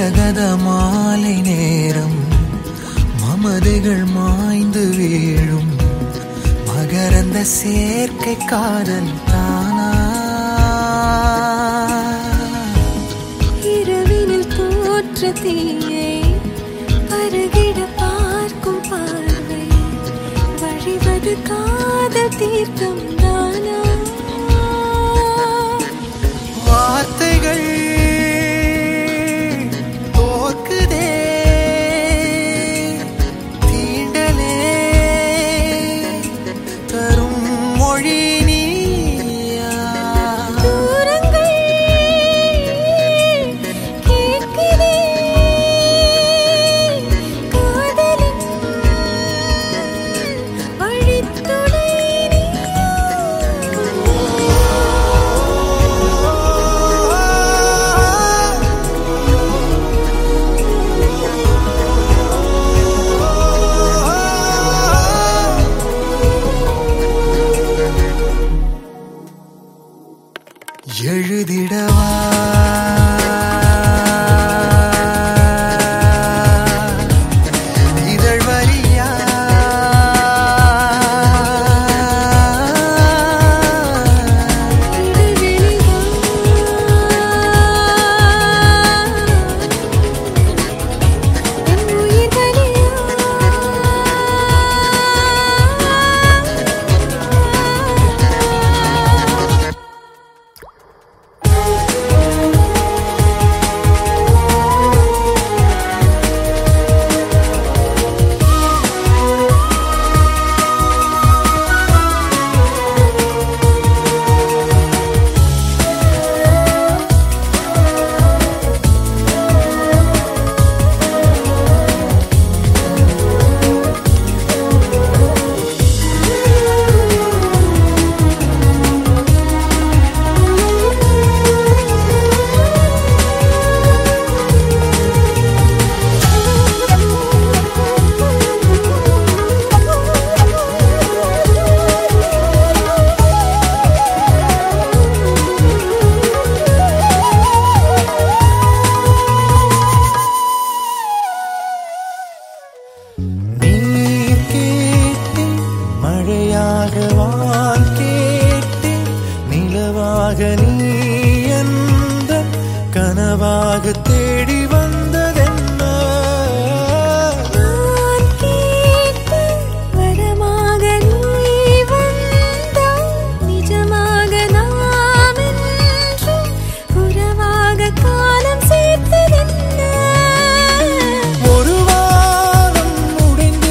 மரகத மாலை நேரம் மமதைகள் மாய்ந்து வீழும் மகரந்த சேர்க்கை காதல் தானா இரவினில் தோற்ற தீயை பருகிட பார்க்கும் பார்வை வழிவது காதல் தீர்க்கம் தானா வார்த்தைகள் தோற்குதே தீண்டலே தரும் மொழி நீயா தூரங்கள் கேட்குதே காதலின் வழித்துணை எழுதிடவா இதழ் வரியா நீர் கேட்டேன் மழையாக வான் கேட்டேன் நிலவாக நீ எந்த கனவாக தேடி வந்ததென்ன நான் கேட்ட வரமாக நீ வந்தாய் நிஜமாக நாம் என்றும் உறவாக காலம் சேர்த்ததென்ன ஒரு வானம் முடிந்து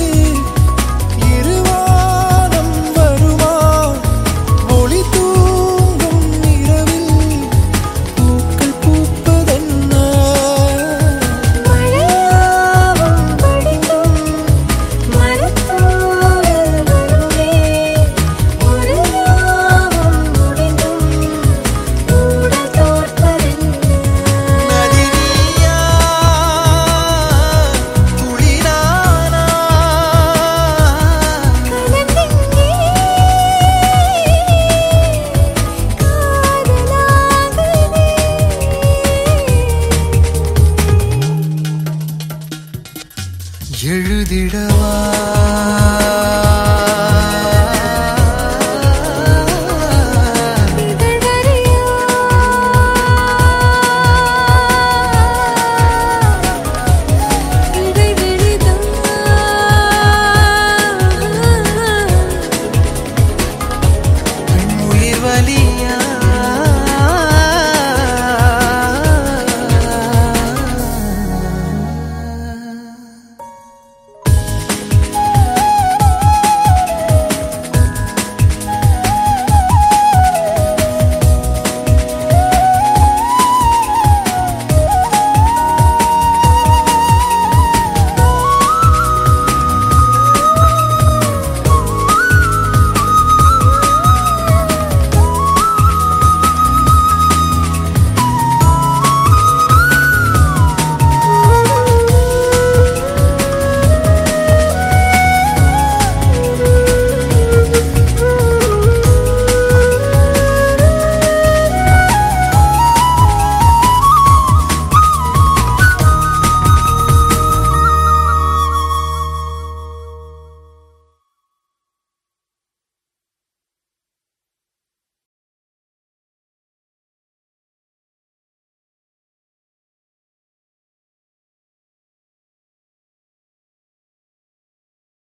இருவானம் வருமா ஒளி தூங்கும் இரவில் பூக்கள் பூப்பதென்ன மழையாவும் படிக்கும் மரத்தோடு வருமே ஒரு யாவும் முடிந்தும் ஊடல் தோற்பதென்ன நதி நீயா குளிரானா கலந்தெங்கே காதலாகுதே எழுதிடவா இதழ் வரியா இடைவெளிதான் பெண் உயிர் வலி